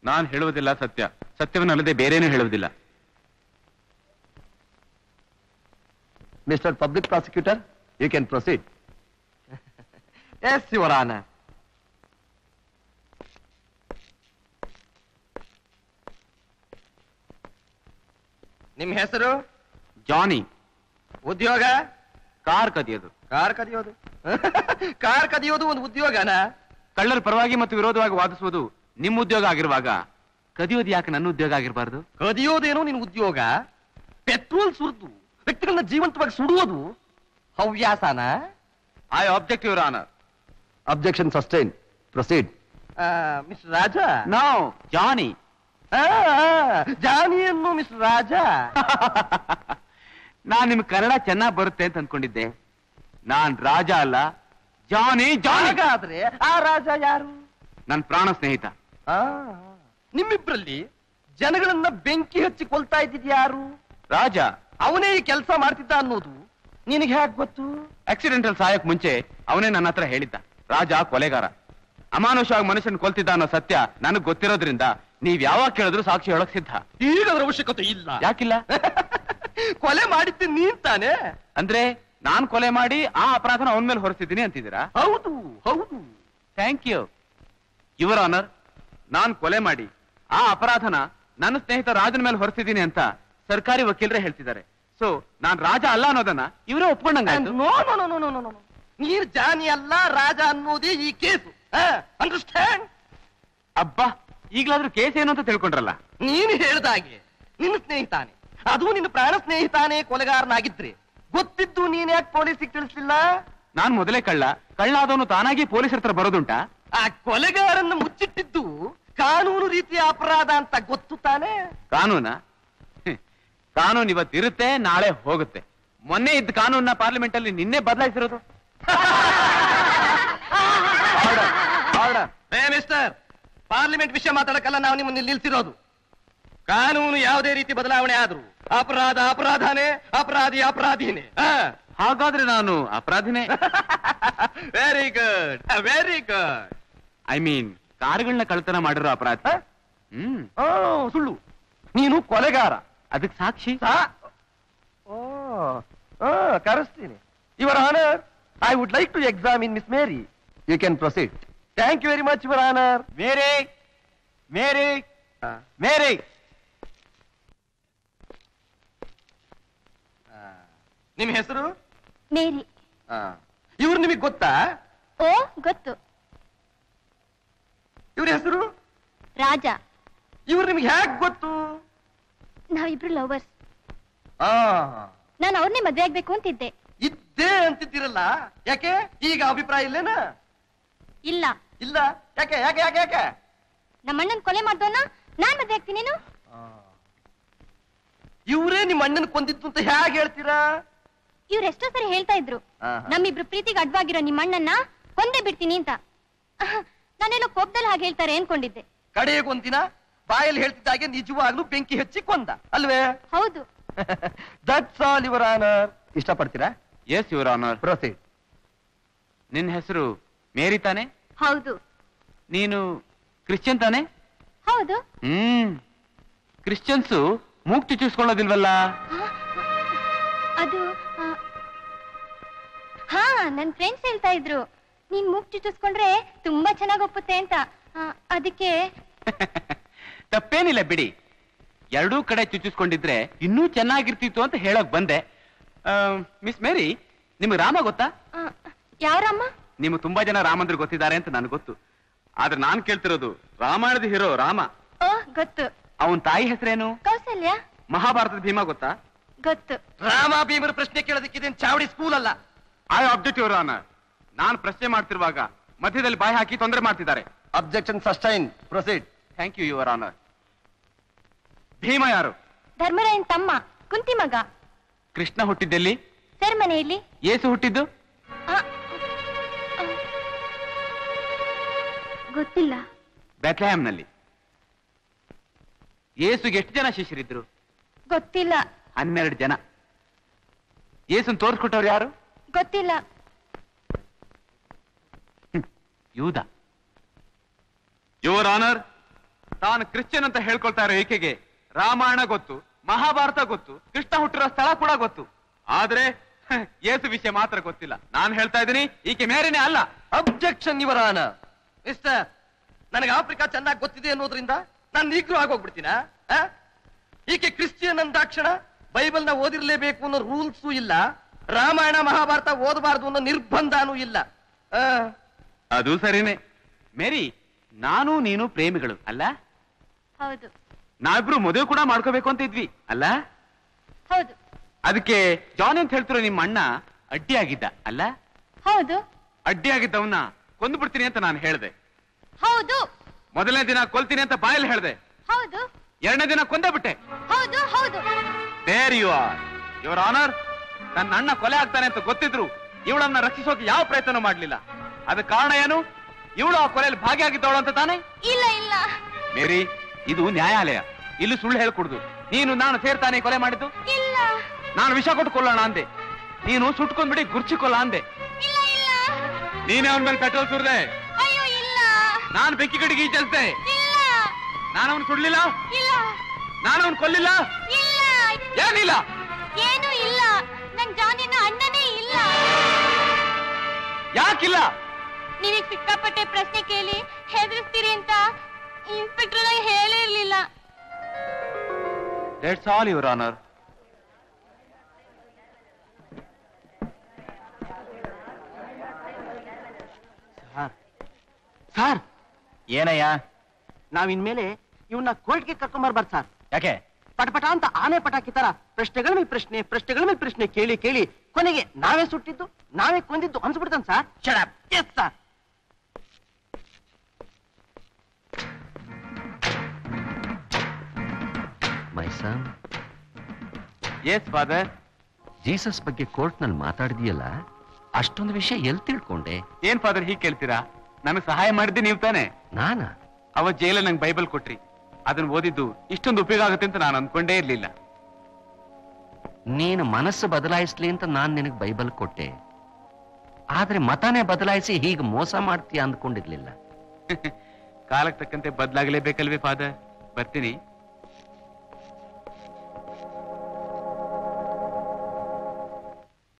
ನಾನ್ ಹೇಳುವುದಿಲ್ಲ ಸತ್ಯ ಸತ್ಯವನ್ನಲ್ಲದೆ ಬೇರೇನೂ ಹೇಳುವುದಿಲ್ಲ mister public prosecutor you can proceed yes your honour ನಿಮ್ ಹೆಸರು ಜಾನಿ ಉದ್ಯೋಗ ಕಾರ್ ಕದಿಯೋದು ಕಾರ್ ಕದಿಯೋದು ಕಾರ್ ಕದಿಯೋದು ಒಂದು ಉದ್ಯೋಗನಾ ಕಳ್ಳರ ಪರವಾಗಿ ಮತ್ತು ವಿರೋಧವಾಗಿ ವಾದಿಸುವುದು ನಿಮ್ಮ ಉದ್ಯೋಗ ಆಗಿರುವಾಗ ಕದಿಯೋದು ಯಾಕೆ ನನ್ನ ಉದ್ಯೋಗ ಆಗಿರಬಾರ್ದು ಕದಿಯೋದೇನೋ ನಿನ್ ಉದ್ಯೋಗ ಪೆಟ್ರೋಲ್ ಸುರಿದು ವ್ಯಕ್ತಿಗಳನ್ನ ಜೀವಂತವಾಗಿ ಸುಡುವುದು ಹವ್ಯಾಸನ I object your honour objection sustained proceed miss Raja no Johnny ಆ, ಆ, ಜಾನಿಯನ್ನು ಮಿಸ್ ರಾಜ ನಾನ್ ನಿಮ್ ಕನ್ನಡ ಚೆನ್ನಾಗ್ ಬರುತ್ತೆ ಅಂತ ಅನ್ಕೊಂಡಿದ್ದೆ ನಾನ್ ರಾಜ ಅಲ್ಲ ಜಾನಿ ಜಾನಿ ಹಾಗಾದ್ರೆ ಆ ರಾಜ ಯಾರು ನನ್ ಪ್ರಾಣ ಸ್ನೇಹಿತ ಆ, ನಿಮ್ಮಿಬ್ರಲ್ಲಿ ಜನಗಳನ್ನ ಬೆಂಕಿ ಹಚ್ಚಿ ಕೊಲ್ತಾ ಇದ್ದಿದ್ ಯಾರು ರಾಜ ಅವನೇ ಈ ಕೆಲಸ ಮಾಡ್ತಿದ್ದ ಅನ್ನೋದು ನಿನಗೆ ಹೇಗೆ ಗೊತ್ತು ಆಕ್ಸಿಡೆಂಟಲ್ ಸಾಯಕ್ ಮುಂಚೆ ಅವನೇ ನನ್ನ ಹತ್ರ ಹೇಳಿದ್ದ ರಾಜ ಕೊಲೆಗಾರ ಅಮಾನುಷವಾಗಿ ಮನುಷ್ಯನ್ ಕೊಲ್ತಿದ್ದ ಅನ್ನೋ ಸತ್ಯ ನನಗ್ ಗೊತ್ತಿರೋದ್ರಿಂದ ನೀವ್ ಯಾವಾಗ ಕೇಳಿದ್ರು ಸಾಕ್ಷಿ ಹೇಳಕ್ ಸಿದ್ಧ ಈಗ ಅದರ ಅವಶ್ಯಕತೆ ಇಲ್ಲ ಯಾಕಿಲ್ಲ ಕೊಲೆ ಮಾಡಿದ್ದು ನೀನ್ ತಾನೇ ಅಂದ್ರೆ ನಾನ್ ಕೊಲೆ ಮಾಡಿ ಆ ಅಪರಾಧನ ಅವನ ಮೇಲೆ ಹೊರಿಸಿದ್ದೀನಿ ಅಂತಿದ್ದೀರಾ ಹೌದು ಹೌದು ಥ್ಯಾಂಕ್ ಯು ಯುವರ್ ಆನರ್ ನಾನ್ ಕೊಲೆ ಮಾಡಿ ಆ ಅಪರಾಧನ ನನ್ನ ಸ್ನೇಹಿತ ರಾಜನ ಮೇಲೆ ಹೊರಿಸಿದ್ದೀನಿ ಅಂತ ಸರ್ಕಾರಿ ವಕೀಲರೇ ಹೇಳ್ತಿದ್ದಾರೆ ಸೊ ನಾನ್ ರಾಜ ಅಲ್ಲ ಅನ್ನೋದನ್ನ ಇವರೇ ಒಪ್ಕೊಂಡಂಗಾಯ್ತು no no no no no no ನೀರ್ ಜಾನಿ ಅಲ್ಲ ರಾಜ ಅನ್ನೋದೇ ಈ ಕೇಸು ಅಂಡರ್ಸ್ಟ್ಯಾಂಡ್ ಅಬ್ಬಾ ಈಗ್ಲಾದ್ರೂ ಕೇಸ್ ಏನು ಅಂತ ತಿಳ್ಕೊಂಡ್ರಲ್ಲ ನೀನು ಹೇಳ್ದಾಗೆ ನಿನ್ನ ಸ್ನೇಹಿತಾನೆ ಅದು ನಿನ್ನ ಪ್ರಾಣ ಸ್ನೇಹಿತಾನೆ ಕೊಲೆಗಾರನಾಗಿದ್ರೆ ಗೊತ್ತಿದ್ದು ನೀನ್ ಯಾಕೆ ಪೊಲೀಸಿಗೆ ತಿಳಿಸ್ಲಿಲ್ಲ ನಾನ್ ಮೊದಲೇ ಕಳ್ಳ ಕಳ್ಳ ಆದವನು ತಾನಾಗಿ ಪೊಲೀಸರ ಹತ್ರ ಬರೋದುಂಟಾ ಆ ಕೊಲೆಗಾರನ್ನ ಮುಚ್ಚಿಟ್ಟಿದ್ದು ಕಾನೂನು ರೀತಿಯ ಅಪರಾಧ ಅಂತ ಗೊತ್ತು ತಾನೇ ಕಾನೂನ ಹ್ಮ್. ಕಾನೂನು ಇವತ್ತಿರುತ್ತೆ ನಾಳೆ ಹೋಗುತ್ತೆ ಮೊನ್ನೆ ಇದ್ದ ಕಾನೂನ ಪಾರ್ಲಿಮೆಂಟ್ ಅಲ್ಲಿ ನಿನ್ನೆ ಬದಲಾಯಿಸಿರೋದು ಏ ಮಿಸ್ಟರ್ ಪಾರ್ಲಿಮೆಂಟ್ ವಿಷಯ ಮಾತಾಡಕ್ಕಲ್ಲ ನಾವು ನಿಮ್ಮನ್ನ ನಿಲ್ಸಿರೋದು ಕಾನೂನು ಯಾವುದೇ ರೀತಿ ಬದಲಾವಣೆ ಆದ್ರೂ ಅಪರಾಧ ಅಪರಾಧನೇ ಅಪರಾಧಿ ಅಪರಾಧಿನೇ ಹಾಗಾದ್ರೆ ನಾನು ಅಪರಾಧಿನೇ very good very good I mean ಕಾರುಗಳನ್ನ ಕಳ್ತನ ಮಾಡಿರೋ ಅಪರಾಧ ಹ್ಮ್ ಸುಳ್ಳು ನೀನು ಕೊಲೆಗಾರ ಅದಕ್ ಸಾಕ್ಷಿ ಓ ಕರೆಸ್ತೀನಿ your honour I would like to examine miss Mary you can proceed thank you very much your honour Mary Mary ಮೇರೆ ನಿಮ್ ಹೆಸರು ಮೇರಿ ಇವ್ರು ನಿಮಗೆ ಗೊತ್ತಾ ಓ ಗೊತ್ತು ಇವ್ರ ಹೆಸರು ರಾಜ ಇವ್ರು ನಿಮ್ಗೆ ಹೇಗ್ ಗೊತ್ತು ನಾವಿಬ್ರು ಲವರ್ಸ್ ಆ ನಾನು ಅವ್ರನ್ನೇ ಮದ್ವೆ ಆಗ್ಬೇಕು ಅಂತಿದ್ದೆ ಇದ್ದೇ ಅಂತಿದ್ದೀರಲ್ಲ ಯಾಕೆ ಈಗ ಅಭಿಪ್ರಾಯ ಇಲ್ಲೇನಾ ಇಲ್ಲ ಇಲ್ಲ ಯಾಕೆ ಯಾಕೆ ಯಾಕೆ ಯಾಕೆ ನಮ್ಮ ಅಣ್ಣನ್ ಕೊಲೆ ಮಾಡ್ದವನ್ನ ನಾನ್ ಮದ್ವೆ ಆಗ್ತೀನಿ ನೀನು ಇವರೇ ನಿಮ್ಮ ಅಣ್ಣನ ಕೊಂದಿತ್ತು ಅಂತ ಹೇಗೆ ಹೇಳ್ತೀರಾ ಇವ್ರು ಎಷ್ಟೋ ಸರಿ ಹೇಳ್ತಾ ಇದ್ರು ಆಹಾ. ನಮ್ಮಿಬ್ರು ಪ್ರೀತಿಗೆ ಅಡ್ವಾಗಿರೋ ನಿಮ್ಮ ಅಣ್ಣನ್ನ ಕೊಂದೇ ಬಿಡ್ತೀನಿ ಅಂತ ಆಹ್, ನಾನೆಲ್ಲೋ ಕೋಪದಲ್ಲಿ ಹಾಗೆ ಹೇಳ್ತಾರೆ ಅನ್ಕೊಂಡಿದ್ದೆ ಕಡೆಗೊಂದಿನ ಬಾಯಲ್ಲಿ ಹೇಳ್ತಿದ್ದಾಗೆ ನಿಜವಾಗ್ಲೂ ಬೆಂಕಿ ಹಚ್ಚಿ ಕೊಂದ ಅಲ್ವೇ ಹೌದು ದಟ್ಸ್ ಆಲ್ ಯುವರ್ ಆನರ್ ಇಷ್ಟಪಡ್ತೀರಾ ಎಸ್ ಯುವರ್ ಆನರ್ ಪ್ರೊಸೀಡ್ ನಿನ್ನ ಹೆಸರು ಮೇರಿ ತಾನೆ ಹೌದು ನೀನು ಕ್ರಿಶ್ಚಿಯನ್ ತಾನೆ ಹೌದು ಹ್ಮ್ ಕ್ರಿಶ್ಚಿಯನ್ಸು ಮೂಗ್ ಚುಚ್ಚಿಸ್ಕೊಳ್ಳೋದಿಲ್ವಲ್ಲ ಅದು ಆ, ಹಾ ನನ್ ಫ್ರೆಂಡ್ಸ್ ಹೇಳ್ತಾ ಇದ್ರು ನೀನ್ ಮೂಗ್ ಚುಚ್ಚಿಸ್ಕೊಂಡ್ರೆ ತುಂಬಾ ಚೆನ್ನಾಗ್ ಒಪ್ಪುತ್ತೆ ಅಂತ ಆ, ಅದಕ್ಕೆ ತಪ್ಪೇನಿಲ್ಲ ಬಿಡಿ ಎರಡೂ ಕಡೆ ಚುಚ್ಚಿಸ್ಕೊಂಡಿದ್ರೆ ಇನ್ನೂ ಚೆನ್ನಾಗಿರ್ತಿತ್ತು ಅಂತ ಹೇಳಕ್ ಬಂದೆ ಮಿಸ್ ಮೇರಿ ನಿಮ್ಗೆ ರಾಮ ಗೊತ್ತಾ ಆ, ಯಾರಮ್ಮ ನಿಮ್ಗೆ ತುಂಬಾ ಜನ ರಾಮಂದ್ರು ಗೊತ್ತಿದ್ದಾರೆ ಅಂತ ನನಗೆ ಗೊತ್ತು ಆದ್ರೆ ನಾನ್ ಕೇಳ್ತಿರೋದು ರಾಮಾಯಣದ ಹೀರೋ ರಾಮ ಓ ಗೊತ್ತು ಅವನ್ ತಾಯಿ ಹೆಸರೇನು ಕೌಸಲ್ಯ ಮಹಾಭಾರತದ ಭೀಮ ಗೊತ್ತಾ ಗೊತ್ತು ರಾಮ ಭೀಮರ ಪ್ರಶ್ನೆ ಕೇಳೋದಕ್ಕಿದೇನ್ ಚಾವಡಿ ಸ್ಕೂಲ್ ಅಲ್ಲ ಐ ಆಬ್ಜೆಕ್ಟ್ ಯುವರ್ ಆನರ್ ನಾನ್ ಪ್ರಶ್ನೆ ಮಾಡ್ತಿರುವಾಗ ಮಧ್ಯದಲ್ಲಿ ಬಾಯಿ ಹಾಕಿ ತೊಂದರೆ ಮಾಡ್ತಿದ್ದಾರೆ objection sustained proceed thank you your honour Bhima ಯಾರು ಧರ್ಮರಾಯನ್ ತಮ್ಮ ಕುಂತಿ ಮಗ ಕೃಷ್ಣ ಹುಟ್ಟಿದ್ದೆಲ್ಲಿ ಸರ್ ಮನೆಯಲ್ಲಿ ಏಸು ಹುಟ್ಟಿದ್ದು ಆ, ಆ, ಗೊತ್ತಿಲ್ಲ ಬೆತ್ಲೆಹ್ಯಾಮ್ನಲ್ಲಿ ಏಸುಗೆ ಎಷ್ಟು ಜನ ಶಿಷ್ಯರಿದ್ರು ಗೊತ್ತಿಲ್ಲ ಹನ್ನೆರಡು ಜನ ಏಸುನ್ ತೋರಿಸ್ಕೊಟ್ಟವ್ರು ಯಾರು ಗೊತ್ತಿಲ್ಲ ಯೂದ ಯುವರ್ ಆನರ್ ತಾನು ಕ್ರಿಶ್ಚಿಯನ್ ಅಂತ ಹೇಳ್ಕೊಳ್ತಾ ಇರೋ ಈಕೆಗೆ ರಾಮಾಯಣ ಗೊತ್ತು ಮಹಾಭಾರತ ಗೊತ್ತು ಕೃಷ್ಣ ಹುಟ್ಟಿರೋ ಸ್ಥಳ ಕೂಡ ಗೊತ್ತು ಆದ್ರೆ ಹ, ಯೇಸು ವಿಷಯ ಮಾತ್ರ ಗೊತ್ತಿಲ್ಲ ನಾನು ಹೇಳ್ತಾ ಇದ್ದೀನಿ ಈಕೆ ಮೇರಿನೇ ಅಲ್ಲ ಅಬ್ಜೆಕ್ಷನ್ ಇವರಾನ ಮಿಸ್ಟರ್ ನನಗೆ ಆಫ್ರಿಕಾ ಚೆನ್ನಾಗಿ ಗೊತ್ತಿದೆ ಅನ್ನೋದ್ರಿಂದ ನಾನು ನೀಗ್ರು ಆಗೋಗ್ಬಿಡ್ತೀನ ಈಕೆ ಕ್ರಿಶ್ಚಿಯನ್ ಅಂದಾಕ್ಷಣ ಬೈಬಲ್ನ ಓದಿರ್ಲೇಬೇಕು ಅನ್ನೋ ರೂಲ್ಸು ಇಲ್ಲ ರಾಮಾಯಣ ಮಹಾಭಾರತ ಓದಬಾರ್ದು ಅನ್ನೋ ನಿರ್ಬಂಧನೂ ಇಲ್ಲ ಆ, ಅದು ಸರಿನೇ ಮೇರಿ ನಾನು ನೀನು ಪ್ರೇಮಿಗಳು ಅಲ್ಲ ಹೌದು ನಾವಿಬ್ರು ಮದುವೆ ಕೂಡ ಮಾಡ್ಕೋಬೇಕು ಅಂತ ಇದ್ವಿ ಅಲ್ಲ ಹೌದು ಅದಕ್ಕೆ ಜಾನಿ ಅಂತ ಹೇಳ್ತಿರೋ ನಿಮ್ಮ ಅಣ್ಣ ಅಡ್ಡಿಯಾಗಿದ್ದ ಅಲ್ಲ ಹೌದು ಅಡ್ಡಿಯಾಗಿದ್ದವನ್ನ ಕೊಂದು ಬಿಡ್ತೀನಿ ಅಂತ ನಾನು ಹೇಳ್ದೆ ಹೌದು ಮೊದಲನೇ ದಿನ ಕೊಲ್ತೀನಿ ಅಂತ ಬಾಯಲ್ಲಿ ಹೇಳ್ದೆ ಹೌದು ಎರಡನೇ ದಿನ ಕೊಂದೇ ಬಿಟ್ಟೆ ಹೌದು ಹೌದು there you are your honour ನನ್ನ ಅಣ್ಣ ಕೊಲೆ ಆಗ್ತಾನೆ ಅಂತ ಗೊತ್ತಿದ್ರು ಇವಳನ್ನ ರಕ್ಷಿಸೋಕೆ ಯಾವ ಪ್ರಯತ್ನ ಮಾಡ್ಲಿಲ್ಲ ಅದಕ್ಕೆ ಕಾರಣ ಏನು ಇವಳು ಆ ಕೊಲೆಯಲ್ಲಿ ಭಾಗಿಯಾಗಿದ್ದವಳು ಅಂತ ತಾನೆ ಇಲ್ಲ ಇಲ್ಲ ಮೇರಿ ಇದು ನ್ಯಾಯಾಲಯ ಇಲ್ಲಿ ಸುಳ್ಳು ಹೇಳ್ಕೊಡುದು ನೀನು ನಾನು ಸೇರ್ತಾನೆ ಕೊಲೆ ಮಾಡಿದ್ದು ಇಲ್ಲ ನಾನು ವಿಷ ಕೊಟ್ಟು ಕೊಲ್ಲೋಣ ಅಂದೆ ನೀನು ಸುಟ್ಕೊಂಡ್ಬಿಡಿ ಗುರ್ಚಿಕೊಲ್ಲ ಅಂದೆ ಇಲ್ಲ ಇಲ್ಲ ನೀನೇ ಅವನ ಮೇಲೆ ಪೆಟ್ರೋಲ್ ಸುರಿದೆ ಅಯ್ಯೋ ಇಲ್ಲ ನಾನು ಬೆಂಕಿ ಕಡೆಗೆ ಈಚಲ್ತೆ ಇಲ್ಲ ನಾನು ಅವನು ಸುಡ್ಲಿಲ್ಲ ಇಲ್ಲ ನಾನು ಅವನು ಕೊಲ್ಲಿಲ್ಲ ಇಲ್ಲ ಏನಿಲ್ಲ ಏನು ಇಲ್ಲ ನನ್ ಜಾನಿನ ಅಣ್ಣನೇ ಇಲ್ಲ ಯಾಕಿಲ್ಲ ನೀವೀಗ ಸಿಕ್ಕಾಪಟ್ಟೆ ಪ್ರಶ್ನೆ ಕೇಳಿ ಹೆದರಿಸ್ತೀರಿ ಅಂತ ಇನ್ಸ್ಪೆಕ್ಟರ್ ನಂಗೆ ಹೇಳಿರ್ಲಿಲ್ಲ that's all your honour sir ಏನಯ್ಯ ನಾವಿನ್ಮೇಲೆ ಇವನ್ನ ಕೋರ್ಟ್ಗೆ ಕರ್ಕೊಂಬರ್ಬಾರ್ದು ಸರ್ ಯಾಕೆ ಪಟಪಟ ಅಂತ ಆನೆ ಪಟಾಕಿ ತರ ಪ್ರಶ್ನೆಗಳ ಮೇಲೆ ಪ್ರಶ್ನೆ ಪ್ರಶ್ನೆಗಳ ಮೇಲೆ ಪ್ರಶ್ನೆ ಕೇಳಿ ಕೇಳಿ ಕೊನೆಗೆ ನಾವೇ ಸುಟ್ಟಿದ್ದು ನಾವೇ ಕೊಂದಿದ್ದು ಅನ್ಸ್ಬಿಡ್ತಾನೆ sir shut up yes sir my son yes father Jesus ಬಗ್ಗೆ ಕೋರ್ಟ್ನಲ್ಲಿ ಮಾತಾಡಿದೆಯಲ್ಲ ಅಷ್ಟೊಂದು ವಿಷಯ ಎಲ್ಲಿ ತಿಳ್ಕೊಂಡೆ ಏನ್ ಫಾದರ್ ಹೀಗೆ ಕೇಳ್ತೀರಾ ನನಗೆ ಸಹಾಯ ಮಾಡಿದ್ದೆ ನೀವು ತಾನೆ ನಾನಾ ಅವತ್ ಜೈಲಲ್ಲಿ ನಂಗೆ ಬೈಬಲ್ ಕೊಟ್ರಿ ಅದನ್ನ ಓದಿದ್ದು ಇಷ್ಟೊಂದು ಉಪಯೋಗ ಆಗುತ್ತೆ ಅಂತ ನಾನು ಅನ್ಕೊಂಡೇ ಇರ್ಲಿಲ್ಲ ನೀನು ಮನಸ್ಸು ಬದಲಾಯಿಸ್ಲಿ ಅಂತ ನಾನ್ ನಿನಗೆ ಬೈಬಲ್ ಕೊಟ್ಟೆ ಆದ್ರೆ ಮತನೇ ಬದಲಾಯಿಸಿ ಹೀಗೆ ಮೋಸ ಮಾಡ್ತೀಯ ಅಂದ್ಕೊಂಡಿರ್ಲಿಲ್ಲ ಕಾಲಕ್ಕೆ ತಕ್ಕಂತೆ ಬದಲಾಗಲೇಬೇಕಲ್ವೇ ಫಾದರ್ ಬರ್ತೀನಿ